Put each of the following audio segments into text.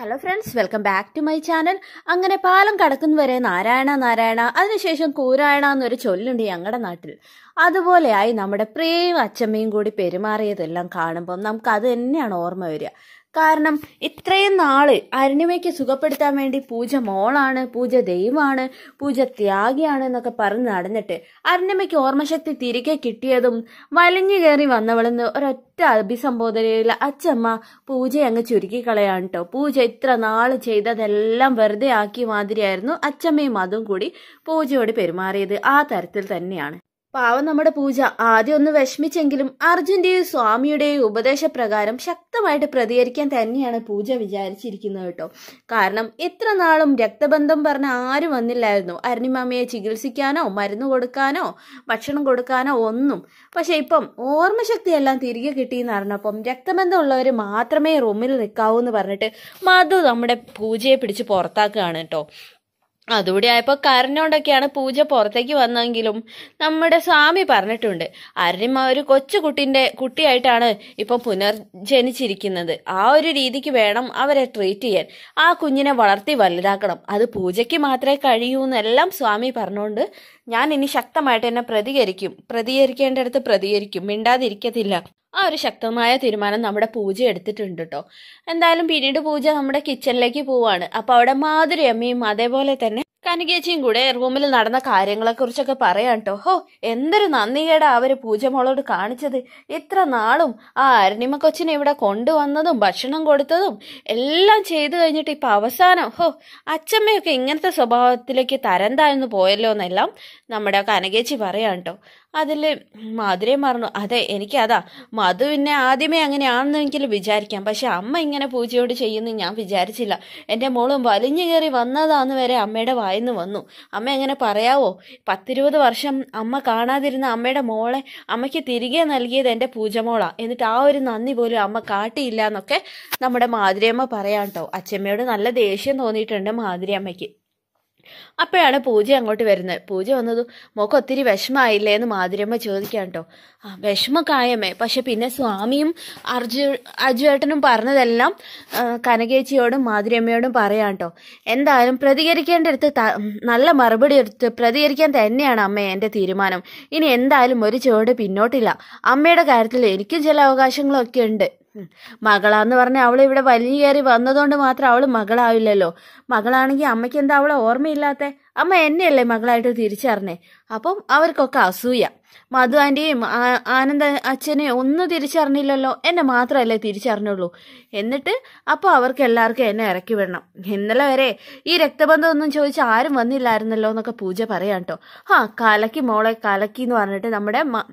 Hello friends welcome back to my channel അങ്ങനെ പാലം കടക്കുന്നവരെ നാരായണ നാരായണ അതിനുശേഷം കൂരായണ എന്നൊരു ചൊല്ലുണ്ട് ഞങ്ങളുടെ നാട്ടിൽ അതുപോലെയായി നമ്മുടെ പ്രിയയും അച്ചമ്മയും കൂടി പെരുമാറിയതെല്ലാം കാണുമ്പോൾ നമുക്ക് അത് തന്നെയാണ് ഓർമ്മ വരിക കാരണം ഇത്രയും നാള് അരുണിമയ്ക്ക് സുഖപ്പെടുത്താൻ വേണ്ടി പൂജ മോളാണ് പൂജ ദൈവമാണ് പൂജ ത്യാഗിയാണ് എന്നൊക്കെ പറഞ്ഞ് നടന്നിട്ട് അരുണിമയ്ക്ക് ഓർമ്മശക്തി തിരികെ കിട്ടിയതും വലിഞ്ഞു കയറി വന്നവളെന്ന് ഒരൊറ്റ അഭിസംബോധനയിൽ അച്ചമ്മ പൂജ അങ്ങ് ചുരുക്കി കളയാണ് കേട്ടോ പൂജ ഇത്ര നാള് ചെയ്തതെല്ലാം വെറുതെ ആക്കി മാതിരിയായിരുന്നു അച്ചമ്മയും അതും കൂടി പൂജയോട് പെരുമാറിയത് ആ തരത്തിൽ തന്നെയാണ് പാവം നമ്മുടെ പൂജ ആദ്യം ഒന്ന് വിഷമിച്ചെങ്കിലും അർജുന്റെയും സ്വാമിയുടെയും ഉപദേശപ്രകാരം ശക്തമായിട്ട് പ്രതികരിക്കാൻ തന്നെയാണ് പൂജ വിചാരിച്ചിരിക്കുന്നത് കേട്ടോ കാരണം ഇത്ര നാളും രക്തബന്ധം പറഞ്ഞ ആരും വന്നില്ലായിരുന്നു അരുണിമാമയെ ചികിത്സിക്കാനോ മരുന്ന് കൊടുക്കാനോ ഭക്ഷണം കൊടുക്കാനോ ഒന്നും പക്ഷെ ഇപ്പം ഓർമ്മശക്തി എല്ലാം തിരികെ കിട്ടിയെന്ന് അറിഞ്ഞപ്പം രക്തബന്ധമുള്ളവർ മാത്രമേ റൂമിൽ നിൽക്കാവൂ എന്ന് പറഞ്ഞിട്ട് മധു നമ്മുടെ പൂജയെ പിടിച്ച് പുറത്താക്കുകയാണ് കേട്ടോ അതുകൂടി ആയപ്പോൾ കരഞ്ഞോണ്ടൊക്കെയാണ് പൂജ പുറത്തേക്ക് വന്നെങ്കിലും നമ്മുടെ സ്വാമി പറഞ്ഞിട്ടുണ്ട് അരുണിമ ഒരു കൊച്ചു കുട്ടിന്റെ കുട്ടിയായിട്ടാണ് ഇപ്പം പുനർജനിച്ചിരിക്കുന്നത് ആ ഒരു രീതിക്ക് വേണം അവരെ ട്രീറ്റ് ചെയ്യാൻ ആ കുഞ്ഞിനെ വളർത്തി വലുതാക്കണം അത് പൂജയ്ക്ക് മാത്രമേ കഴിയൂ എന്നെല്ലാം സ്വാമി പറഞ്ഞുകൊണ്ട് ഞാൻ ഇനി ശക്തമായിട്ട് എന്നെ പ്രതികരിക്കും പ്രതികരിക്കേണ്ടടുത്ത് പ്രതികരിക്കും മിണ്ടാതിരിക്കത്തില്ല ആ ഒരു ശക്തമായ തീരുമാനം നമ്മുടെ പൂജ എടുത്തിട്ടുണ്ട് കേട്ടോ എന്തായാലും പിന്നീട് പൂജ നമ്മുടെ കിച്ചണിലേക്ക് പോവാണ് അപ്പൊ അവിടെ മാധുരി അമ്മയും അതേപോലെ തന്നെ കനകേച്ചിയും കൂടെ റൂമിൽ നടന്ന കാര്യങ്ങളെ കുറിച്ചൊക്കെ പറയാം കേട്ടോ ഹോ എന്തൊരു നന്ദികേടാ അവര് പൂജ മോളോട് കാണിച്ചത് ഇത്ര നാളും ആ അരുണിമ കൊച്ചിനെ ഇവിടെ കൊണ്ടുവന്നതും ഭക്ഷണം കൊടുത്തതും എല്ലാം ചെയ്തു കഴിഞ്ഞിട്ട് ഇപ്പൊ അവസാനം ഹോ അച്ചമ്മയൊക്കെ ഇങ്ങനത്തെ സ്വഭാവത്തിലേക്ക് തരം താഴ്ന്നു പോയല്ലോ എന്നെല്ലാം നമ്മുടെ കനകേച്ചി പറയാം കേട്ടോ അതിൽ മാധുരയും പറഞ്ഞു അതെ എനിക്കതാ മധു പിന്നെ ആദ്യമേ അങ്ങനെയാണെന്നെങ്കിലും വിചാരിക്കാം പക്ഷെ അമ്മ ഇങ്ങനെ പൂജയോട് ചെയ്യുന്നു ഞാൻ വിചാരിച്ചില്ല എൻ്റെ മോളും വലിഞ്ഞു കയറി വന്നതാന്ന് വരെ അമ്മയുടെ വായിന്ന് വന്നു അമ്മ എങ്ങനെ പറയാവോ പത്തിരുപത് വർഷം അമ്മ കാണാതിരുന്ന അമ്മയുടെ മോളെ അമ്മയ്ക്ക് തിരികെ നൽകിയത് എൻ്റെ പൂജമോളാ എന്നിട്ട് ആ ഒരു നന്ദി പോലും അമ്മ കാട്ടിയില്ല എന്നൊക്കെ നമ്മുടെ മാധുരിയമ്മ പറയാം കേട്ടോ അച്ഛമ്മയോട് നല്ല ദേഷ്യം തോന്നിയിട്ടുണ്ട് മാധുരിയമ്മയ്ക്ക് അപ്പോഴാണ് പൂജ അങ്ങോട്ട് വരുന്നത് പൂജ വന്നതും മോക്ക് ഒത്തിരി വിഷമായില്ലേ എന്ന് മാധുര്യമ്മ ചോദിക്കാം കേട്ടോ ആ വിഷമക്കായമേ പക്ഷെ പിന്നെ സ്വാമിയും അർജു അജുവേട്ടനും പറഞ്ഞതെല്ലാം ആ, കനകേച്ചിയോടും മാധുര്യമ്മയോടും പറയാം കേട്ടോ എന്തായാലും പ്രതികരിക്കേണ്ടടുത്ത് ത- നല്ല മറുപടി എടുത്ത് പ്രതികരിക്കാൻ തന്നെയാണ് അമ്മ എൻ്റെ തീരുമാനം ഇനി എന്തായാലും ഒരു ചുവട് പിന്നോട്ടില്ല അമ്മയുടെ കാര്യത്തിൽ എനിക്കും ചില അവകാശങ്ങളൊക്കെ ഉണ്ട് ഉം. മകളാന്ന് പറഞ്ഞ അവൾ ഇവിടെ വലിഞ്ഞു കയറി വന്നതുകൊണ്ട് മാത്രം അവള് മകളാവില്ലല്ലോ മകളാണെങ്കിൽ അമ്മയ്ക്ക് എന്താ അവളെ ഓർമ്മയില്ലാത്ത അമ്മ എന്നെയല്ലേ മകളായിട്ട് തിരിച്ചറിഞ്ഞേ അപ്പം അവർക്കൊക്കെ അസൂയ മധു ആന്റിയും ആ- ആനന്ദ അച്ഛനെയും ഒന്നും തിരിച്ചറിഞ്ഞില്ലല്ലോ എന്നെ മാത്രമല്ലേ തിരിച്ചറിഞ്ഞുള്ളൂ എന്നിട്ട് അപ്പോൾ അവർക്ക് എല്ലാവർക്കും എന്നെ ഇറക്കി വിടണം ഇന്നലെ വരെ ഈ രക്തബന്ധം ഒന്നും ചോദിച്ച് ആരും വന്നില്ലായിരുന്നല്ലോ എന്നൊക്കെ പൂജ പറയാം കേട്ടോ ആ കലക്കി മോളെ കലക്കി എന്ന് പറഞ്ഞിട്ട് നമ്മുടെ മ-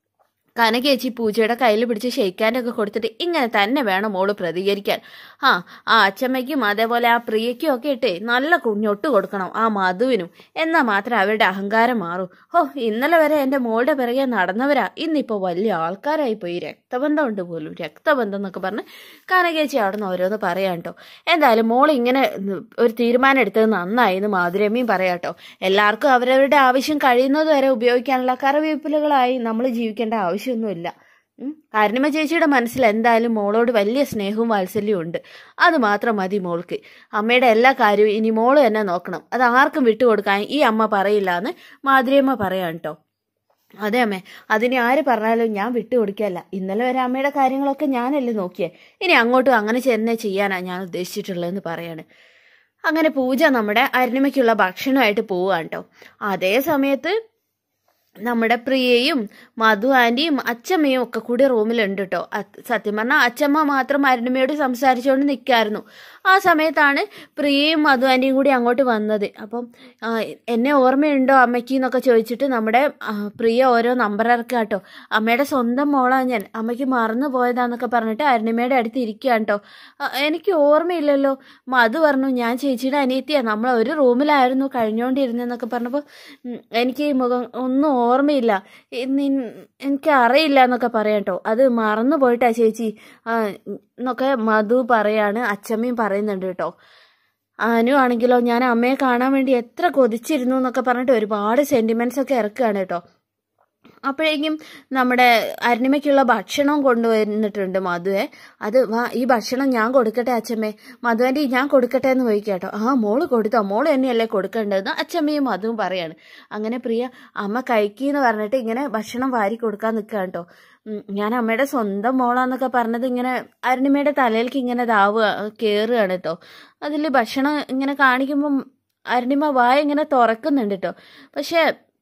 കനകേച്ചി പൂജയുടെ കയ്യിൽ പിടിച്ച് ഷെയ്ക്കാനൊക്കെ കൊടുത്തിട്ട് ഇങ്ങനെ തന്നെ വേണം മോള് പ്രതികരിക്കാൻ ആ ആ അച്ചമ്മയ്ക്കും അതേപോലെ ആ പ്രിയയ്ക്കും ഒക്കെ ഇട്ടേ നല്ല കുഞ്ഞൊട്ട് കൊടുക്കണം ആ മധുവിനും എന്നാൽ മാത്രമേ അവരുടെ അഹങ്കാരം മാറൂ ഓ ഇന്നലെ വരെ എൻ്റെ മോളുടെ പിറകെ നടന്നവരാ ഇന്നിപ്പോൾ വലിയ ആൾക്കാരായി പോയി രക്തബന്ധമുണ്ട് പോലും രക്തബന്ധം എന്നൊക്കെ പറഞ്ഞ് കനകേച്ചി അവിടെ നിന്ന് ഓരോന്ന് പറയാം കേട്ടോ എന്തായാലും മോൾ ഇങ്ങനെ ഒരു തീരുമാനം എടുത്തത് നന്നായി എന്ന് മാധുരമ്യം പറയാം കേട്ടോ എല്ലാവർക്കും അവരവരുടെ ആവശ്യം കഴിയുന്നത് വരെ ഉപയോഗിക്കാനുള്ള കറിവേപ്പിലകളായി നമ്മൾ ജീവിക്കേണ്ട ആവശ്യമൊന്നുമില്ല ഉം. അരുണിമ ചേച്ചിയുടെ മനസ്സിൽ എന്തായാലും മോളോട് വലിയ സ്നേഹവും വാത്സല്യവും ഉണ്ട് അത് മാത്രം മതി മോൾക്ക് അമ്മയുടെ എല്ലാ കാര്യവും ഇനി മോള് തന്നെ നോക്കണം അത് ആർക്കും വിട്ടുകൊടുക്കാൻ ഈ അമ്മ പറയില്ല എന്ന് മാധുര്യമ്മ പറയാം കേട്ടോ അതെ അമ്മേ അതിന് ആര് പറഞ്ഞാലും ഞാൻ വിട്ടുകൊടുക്കല്ല ഇന്നലെ വരെ അമ്മയുടെ കാര്യങ്ങളൊക്കെ ഞാനല്ലേ നോക്കിയേ ഇനി അങ്ങോട്ടും അങ്ങനെ ചെന്നെ ചെയ്യാനാ ഞാൻ ഉദ്ദേശിച്ചിട്ടുള്ളതെന്ന് പറയാണ് അങ്ങനെ പൂജ നമ്മുടെ അരുണിമയ്ക്കുള്ള ഭക്ഷണമായിട്ട് പോവുകയാണ് കേട്ടോ അതേ സമയത്ത് നമ്മുടെ പ്രിയയും മധു ആന്റിയും അച്ചമ്മയും ഒക്കെ കൂടി റൂമിലുണ്ട് കേട്ടോ സത്യം പറഞ്ഞാൽ അച്ചമ്മ മാത്രം അരുണിമയോട് സംസാരിച്ചുകൊണ്ട് നിൽക്കായിരുന്നു ആ സമയത്താണ് പ്രിയയും മധു ആന്റിയും കൂടി അങ്ങോട്ട് വന്നത് അപ്പം ആ, എന്നെ ഓർമ്മയുണ്ടോ അമ്മയ്ക്ക് എന്നൊക്കെ ചോദിച്ചിട്ട് നമ്മുടെ ആ, പ്രിയ ഓരോ നമ്പർ ഇറക്കുക കേട്ടോ അമ്മയുടെ സ്വന്തം മോളാണ് ഞാൻ അമ്മയ്ക്ക് മറന്നു പോയതാന്നൊക്കെ പറഞ്ഞിട്ട് അരുണിമയുടെ അടുത്ത് ഇരിക്കുകയാണ് കേട്ടോ എനിക്ക് ഓർമ്മയില്ലല്ലോ മധു പറഞ്ഞു ഞാൻ ചേച്ചിയുടെ അനിയത്തിയാ നമ്മൾ ഒരു റൂമിലായിരുന്നു കഴിഞ്ഞുകൊണ്ടിരുന്നെന്നൊക്കെ പറഞ്ഞപ്പോൾ ഉം, എനിക്ക് ഈ മുഖം ഒന്നും ഓർമ്മയില്ല ഇ- നിൻ- എനിക്ക് അറിയില്ല എന്നൊക്കെ പറയാം കേട്ടോ അത് മറന്നു പോയിട്ടാ ചേച്ചി ആ, എന്നൊക്കെ മധു പറയാണ് അച്ചമ്മയും പറയുന്നുണ്ട് കേട്ടോ അനു ആണെങ്കിലോ ഞാൻ അമ്മയെ കാണാൻ വേണ്ടി എത്ര കൊതിച്ചിരുന്നു എന്നൊക്കെ പറഞ്ഞിട്ട് ഒരുപാട് സെന്റിമെന്റ്സ് ഒക്കെ ഇറക്കുകയാണ് കേട്ടോ അപ്പോഴേക്കും നമ്മുടെ അരുണിമയ്ക്കുള്ള ഭക്ഷണം കൊണ്ടുവന്നിട്ടുണ്ട് മധുവെ അത് വാ ഈ ഭക്ഷണം ഞാൻ കൊടുക്കട്ടെ അച്ഛമ്മേ മധുവൻ്റെ ഞാൻ കൊടുക്കട്ടെ എന്ന് ചോദിക്കാട്ടോ ആ മോള് കൊടുത്തോ മോള് തന്നെയല്ലേ കൊടുക്കേണ്ടതെന്ന് അച്ഛമ്മയും മധുവും പറയാണ് അങ്ങനെ പ്രിയ അമ്മ കഴിക്കീന്ന് പറഞ്ഞിട്ട് ഇങ്ങനെ ഭക്ഷണം വാരി കൊടുക്കാൻ നിൽക്കുക കേട്ടോ ഞാൻ അമ്മയുടെ സ്വന്തം മോളാന്നൊക്കെ പറഞ്ഞത് ഇങ്ങനെ അരുണിമയുടെ തലയിലേക്ക് ഇങ്ങനെ ഇതാവുക കയറുകയാണ് കേട്ടോ അതിൽ ഭക്ഷണം ഇങ്ങനെ കാണിക്കുമ്പം അരുണിമ വായ ഇങ്ങനെ തുറക്കുന്നുണ്ട് കേട്ടോ പക്ഷേ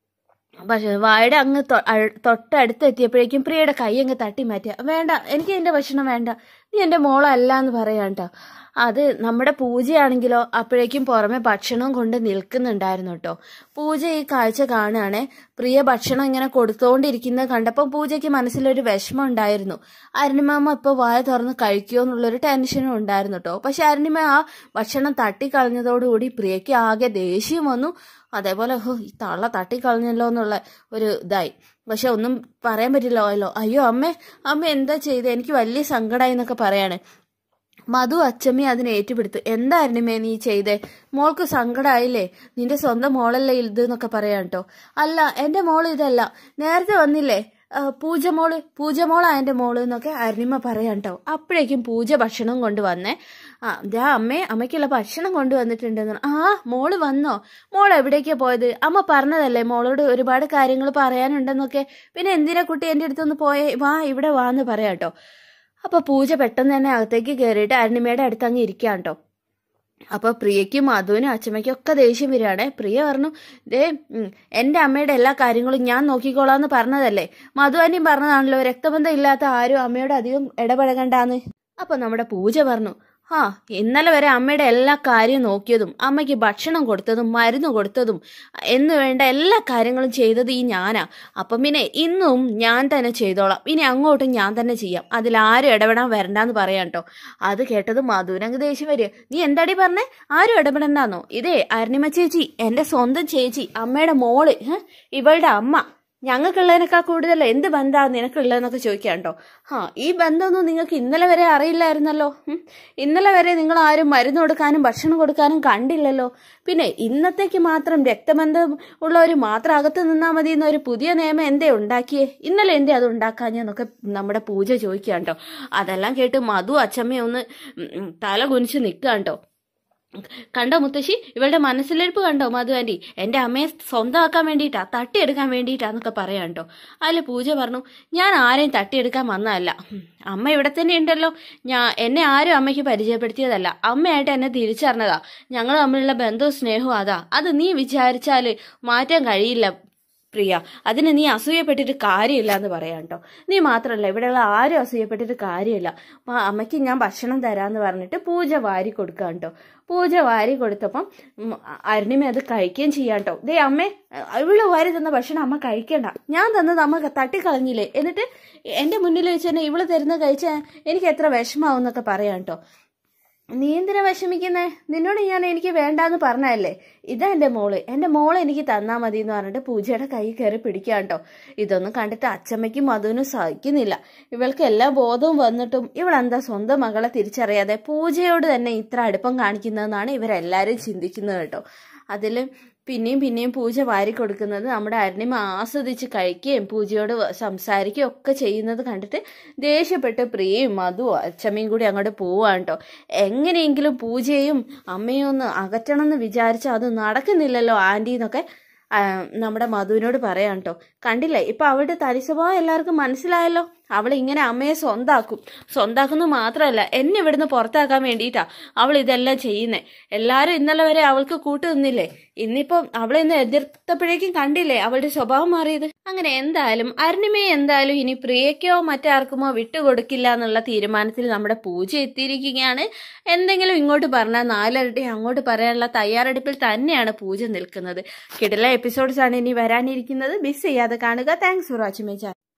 പക്ഷെ വായുടെ അങ്ങ് തൊ- അഴ- തൊട്ടടുത്ത് എത്തിയപ്പോഴേക്കും പ്രിയയുടെ കൈ അങ്ങ് തട്ടി മാറ്റിയ വേണ്ട എനിക്ക് നിന്റെ ഭക്ഷണം വേണ്ട നീ എൻ്റെ മോളല്ല എന്ന് പറയാം കേട്ടോ അത് നമ്മുടെ പൂജയാണെങ്കിലോ അപ്പോഴേക്കും പുറമെ ഭക്ഷണവും കൊണ്ട് നിൽക്കുന്നുണ്ടായിരുന്നു കേട്ടോ പൂജ ഈ കാഴ്ച കാണുകയാണെ പ്രിയ ഭക്ഷണം ഇങ്ങനെ കൊടുത്തുകൊണ്ടിരിക്കുന്നത് കണ്ടപ്പോൾ പൂജയ്ക്ക് മനസ്സിലൊരു വിഷമം ഉണ്ടായിരുന്നു അരുണിമാമ ഇപ്പോൾ വായ തുറന്ന് കഴിക്കുമോ എന്നുള്ളൊരു ടെൻഷനും ഉണ്ടായിരുന്നു കേട്ടോ പക്ഷെ അരുണിമ ആ ഭക്ഷണം തട്ടിക്കളഞ്ഞതോടുകൂടി പ്രിയയ്ക്ക് ആകെ ദേഷ്യം വന്നു അതേപോലെ ഹോ ഈ തള്ള തട്ടിക്കളഞ്ഞല്ലോ എന്നുള്ള ഒരു ഇതായി പക്ഷെ ഒന്നും പറയാൻ പറ്റില്ലല്ലോ അയ്യോ അമ്മേ അമ്മ എന്താ ചെയ്തത് എനിക്ക് വലിയ സങ്കടമായി എന്നൊക്കെ പറയാണ് മധു അച്ചമ്മി അതിനെ ഏറ്റുപിടുത്തു എന്തായിരുന്നുമേ നീ ചെയ്തേ മോൾക്ക് സങ്കടമായില്ലേ നിന്റെ സ്വന്തം മോളല്ലേ ഇത് എന്നൊക്കെ പറയാം കേട്ടോ അല്ല എന്റെ മോള് ഇതല്ല നേരത്തെ വന്നില്ലേ ആ, പൂജ മോള് പൂജ മോളാ എന്റെ മോള് എന്നൊക്കെ അരുണിമ പറയാം കേട്ടോ അപ്പോഴേക്കും പൂജ ഭക്ഷണം കൊണ്ടുവന്നേ ആ ദാ അമ്മേ അമ്മയ്ക്കുള്ള ഭക്ഷണം കൊണ്ടുവന്നിട്ടുണ്ടെന്ന് പറഞ്ഞു. ആ മോള് വന്നോ മോൾ എവിടേക്കാ പോയത് അമ്മ പറഞ്ഞതല്ലേ മോളോട് ഒരുപാട് കാര്യങ്ങൾ പറയാനുണ്ടെന്നൊക്കെ പിന്നെ എന്തിനാ കുട്ടി എൻ്റെ അടുത്തൊന്ന് പോയേ വാ ഇവിടെ വാന്ന് പറയാം കേട്ടോ അപ്പൊ പൂജ പെട്ടെന്ന് തന്നെ അകത്തേക്ക് കയറിയിട്ട് അരുണിമയുടെ അടുത്ത് അങ്ങ് ഇരിക്കാം കേട്ടോ അപ്പൊ പ്രിയയ്ക്കും മധുവിനും അച്ഛമ്മയ്ക്കും ഒക്കെ ദേഷ്യം വരികയാണേ പ്രിയ പറഞ്ഞു ദേ ഉം, എന്റെ അമ്മയുടെ എല്ലാ കാര്യങ്ങളും ഞാൻ നോക്കിക്കോളാന്ന് പറഞ്ഞതല്ലേ മധു അനിയും പറഞ്ഞതാണല്ലോ രക്തബന്ധം ഇല്ലാത്ത ആരും അമ്മയോട് അധികം ഇടപഴകണ്ടാന്ന് അപ്പൊ നമ്മുടെ പൂജ പറഞ്ഞു ആ ഇന്നലെ വരെ അമ്മയുടെ എല്ലാ കാര്യവും നോക്കിയതും അമ്മയ്ക്ക് ഭക്ഷണം കൊടുത്തതും മരുന്ന് കൊടുത്തതും എന്ന് വേണ്ട എല്ലാ കാര്യങ്ങളും ചെയ്തത് ഈ ഞാനാ അപ്പം പിന്നെ ഇന്നും ഞാൻ തന്നെ ചെയ്തോളാം ഇനി അങ്ങോട്ടും ഞാൻ തന്നെ ചെയ്യാം അതിൽ ആരും ഇടപെടാൻ വരണ്ടാന്ന് പറയാം കേട്ടോ അത് കേട്ടത് മധുരങ്ങ് ദേഷ്യം വരിക നീ എന്താടി പറഞ്ഞേ ആരും ഇടപെടണ്ടാന്നോ ഇതേ അരുണിമ ചേച്ചി എന്റെ സ്വന്തം ചേച്ചി അമ്മയുടെ മോള് ഹ്? ഇവളുടെ അമ്മ ഞങ്ങൾക്കുള്ളതിനേക്കാൾ കൂടുതൽ എന്ത് ബന്ധമാണ് നിനക്കുള്ളതെന്നൊക്കെ ചോദിക്കാം കേട്ടോ ആ ഈ ബന്ധമൊന്നും നിങ്ങൾക്ക് ഇന്നലെ വരെ അറിയില്ലായിരുന്നല്ലോ ഉം. ഇന്നലെ വരെ നിങ്ങൾ ആരും മരുന്ന് കൊടുക്കാനും ഭക്ഷണം കൊടുക്കാനും കണ്ടില്ലല്ലോ പിന്നെ ഇന്നത്തേക്ക് മാത്രം രക്തബന്ധം ഉള്ളവർ മാത്രം അകത്ത് നിന്നാൽ മതി എന്നൊരു പുതിയ നിയമം എന്തേ ഉണ്ടാക്കിയേ ഇന്നലെ എന്തേ അത് ഉണ്ടാക്കാഞ്ഞെന്നൊക്കെ നമ്മുടെ പൂജ ചോദിക്കാം കേട്ടോ അതെല്ലാം കേട്ട് മധു അച്ചമ്മയും ഒന്ന് ഉം, ഉം, തല കുനിച്ച് നിൽക്കുക കേട്ടോ കണ്ടോ മുത്തശ്ശി ഇവളുടെ മനസ്സിലിരിപ്പ് കണ്ടോ മധു ആൻറ്റി എൻ്റെ അമ്മയെ സ്വന്തമാക്കാൻ വേണ്ടിയിട്ടാ തട്ടിയെടുക്കാൻ വേണ്ടിയിട്ടാന്നൊക്കെ പറയാം കേട്ടോ അതിൽ പൂജ പറഞ്ഞു ഞാൻ ആരെയും തട്ടിയെടുക്കാൻ വന്നതല്ല ഉം, അമ്മ ഇവിടെ തന്നെ ഉണ്ടല്ലോ ഞാൻ എന്നെ ആരും അമ്മയ്ക്ക് പരിചയപ്പെടുത്തിയതല്ല അമ്മയായിട്ട് എന്നെ തിരിച്ചറിഞ്ഞതാ ഞങ്ങൾ തമ്മിലുള്ള ബന്ധവും സ്നേഹവും അതാ അത് നീ വിചാരിച്ചാൽ മാറ്റാൻ കഴിയില്ല പ്രിയ അതിന് നീ അസൂയപ്പെട്ടിട്ട് കാര്യമില്ല എന്ന് പറയാം കേട്ടോ നീ മാത്രമല്ല ഇവിടെയുള്ള ആരും അസൂയപ്പെട്ടിട്ട് കാര്യമില്ല അപ്പൊ അമ്മയ്ക്ക് ഞാൻ ഭക്ഷണം തരാന്ന് പറഞ്ഞിട്ട് പൂജ വാരി കൊടുക്കാം കേട്ടോ പൂജ വാരി കൊടുത്തപ്പം ഉം, അരുണിമ അത് കഴിക്കുകയും ചെയ്യാം കേട്ടോ ദേ അമ്മേ ഇവള് വാരി തന്ന ഭക്ഷണം അമ്മ കഴിക്കണ്ട ഞാൻ തന്നത് അമ്മ തട്ടിക്കളഞ്ഞില്ലേ എന്നിട്ട് എന്റെ മുന്നിൽ വെച്ച് തന്നെ ഇവള് തരുന്ന കഴിച്ചാൽ എനിക്ക് എത്ര വിഷമാവും എന്നൊക്കെ പറയാം കേട്ടോ നീ എന്തിനാ വിഷമിക്കുന്നേ നിന്നോട് ഞാൻ എനിക്ക് വേണ്ടാന്ന് പറഞ്ഞതല്ലേ ഇതാ എൻ്റെ മോള് എൻ്റെ മോള് എനിക്ക് തന്നാ മതി എന്ന് പറഞ്ഞിട്ട് പൂജയുടെ കൈ കയറി പിടിക്കാം കേട്ടോ ഇതൊന്നും കണ്ടിട്ട് അച്ചമ്മയ്ക്കും മധുവിനും സഹിക്കുന്നില്ല ഇവൾക്ക് എല്ലാ ബോധവും വന്നിട്ടും ഇവളെന്താ സ്വന്തം മകളെ തിരിച്ചറിയാതെ പൂജയോട് തന്നെ ഇത്ര അടുപ്പം കാണിക്കുന്നതെന്നാണ് ഇവരെല്ലാവരും ചിന്തിക്കുന്നത് കേട്ടോ അതിൽ പിന്നെയും പിന്നെയും പൂജ വാരി കൊടുക്കുന്നത് നമ്മുടെ അരുണിമ ആസ്വദിച്ച് കഴിക്കുകയും പൂജയോട് വ- സംസാരിക്കുകയും ഒക്കെ ചെയ്യുന്നത് കണ്ടിട്ട് ദേഷ്യപ്പെട്ട് പ്രിയയും മധുവും അച്ചമ്മയും കൂടി അങ്ങോട്ട് പോവാണ് കേട്ടോ എങ്ങനെയെങ്കിലും പൂജയും അമ്മയും ഒന്ന് അകറ്റണം എന്ന് വിചാരിച്ച അത് നടക്കുന്നില്ലല്ലോ ആൻറ്റി എന്നൊക്കെ ആ, നമ്മുടെ മധുവിനോട് പറയാം കേട്ടോ കണ്ടില്ലേ ഇപ്പൊ അവളുടെ തനിസ്വഭാവം എല്ലാവർക്കും മനസ്സിലായല്ലോ അവൾ ഇങ്ങനെ അമ്മയെ സ്വന്താക്കും സ്വന്താക്കുന്നത് മാത്രമല്ല എന്നെ ഇവിടുന്ന് പുറത്താക്കാൻ വേണ്ടിയിട്ടാ അവൾ ഇതെല്ലാം ചെയ്യുന്നേ എല്ലാരും ഇന്നലെ വരെ അവൾക്ക് കൂട്ടു നിന്നില്ലേ ഇന്നിപ്പം അവളെ ഇന്ന് എതിർത്തപ്പോഴേക്കും കണ്ടില്ലേ അവളുടെ സ്വഭാവം മാറിയത് അങ്ങനെ എന്തായാലും അരുണിമയെ എന്തായാലും ഇനി പ്രിയയ്ക്കോ മറ്റാർക്കുമോ വിട്ടുകൊടുക്കില്ല എന്നുള്ള തീരുമാനത്തിൽ നമ്മുടെ പൂജ എത്തിയിരിക്കുകയാണ് എന്തെങ്കിലും ഇങ്ങോട്ട് പറഞ്ഞാൽ നാലരട്ടി അങ്ങോട്ട് പറയാനുള്ള തയ്യാറെടുപ്പിൽ തന്നെയാണ് പൂജ നിൽക്കുന്നത് കിടല എപ്പിസോഡ്സ് ആണ് ഇനി വരാനിരിക്കുന്നത് മിസ് ചെയ്യാതെ കാണുക thanks for watching my channel